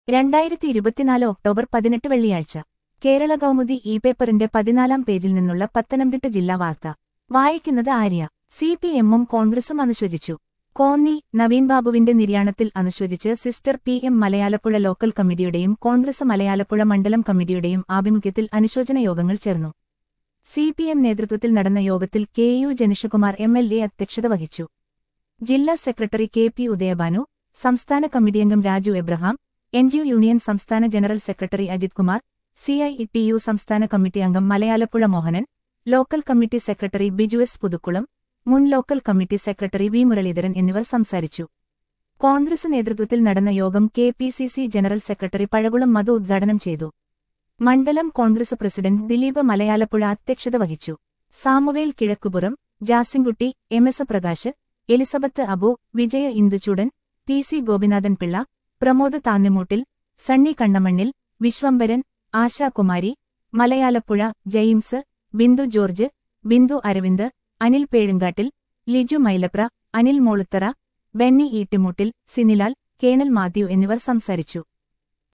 രണ്ടായിരത്തി ഇരുപത്തിനാല് ഒക്ടോബർ പതിനെട്ട് വെള്ളിയാഴ്ച കേരള കൗമുദി ഇ പേപ്പറിന്റെ പതിനാലാം പേജിൽ നിന്നുള്ള പത്തനംതിട്ട ജില്ലാ വാർത്ത വായിക്കുന്നത് ആര്യ സി പി എമ്മും കോൺഗ്രസും അനുശോചിച്ചു കോന്നി നവീൻ ബാബുവിന്റെ നിര്യാണത്തിൽ അനുശോചിച്ച് സിസ്റ്റർ പി എം മലയാലപ്പുഴ ലോക്കൽ കമ്മിറ്റിയുടെയും കോൺഗ്രസ് മലയാലപ്പുഴ മണ്ഡലം കമ്മിറ്റിയുടെയും ആഭിമുഖ്യത്തിൽ അനുശോചന യോഗങ്ങൾ ചേർന്നു സി പി എം നേതൃത്വത്തിൽ നടന്ന യോഗത്തിൽ K U Jenishkumar M L A അധ്യക്ഷത വഹിച്ചു ജില്ലാ സെക്രട്ടറി കെ പി ഉദയഭാനു സംസ്ഥാന കമ്മിറ്റിയംഗം Raju Abraham N G union സംസ്ഥാന general secretary Ajith Kumar C I T U സംസ്ഥാന കമ്മിറ്റി അംഗം Malayalappuzha Mohanan local committee secretary Biju S Puthukkulam മുൻ local committee secretary V Muraleedharan എന്നിവർ സംസാരിച്ചു കോൺഗ്രസ് നേതൃത്വത്തിൽ നടന്ന യോഗം K P C C general secretary Pazhakulam Madhu ഉദ്ഘാടനം ചെയ്തു മണ്ഡലം കോൺഗ്രസ് പ്രസിഡന്റ് ദിലീപ് മലയാലപ്പുഴ അധ്യക്ഷത വഹിച്ചു Samuel Kizhakkupuram Jasinkutty M S Prakash Elizabeth Abu Vijaya Induchoodan P C Gopinathan Pillai Pramod Thannimoottil Sunny Kannamannil Viswambharan Ashakumari Malayalappuzha James Bindu George Bindu Aravind Anil Pezhumkattil Liju Mylapra Anil Moluthara Benny Eettimoottil Sinilal colonel Matthew എന്നിവർ സംസാരിച്ചു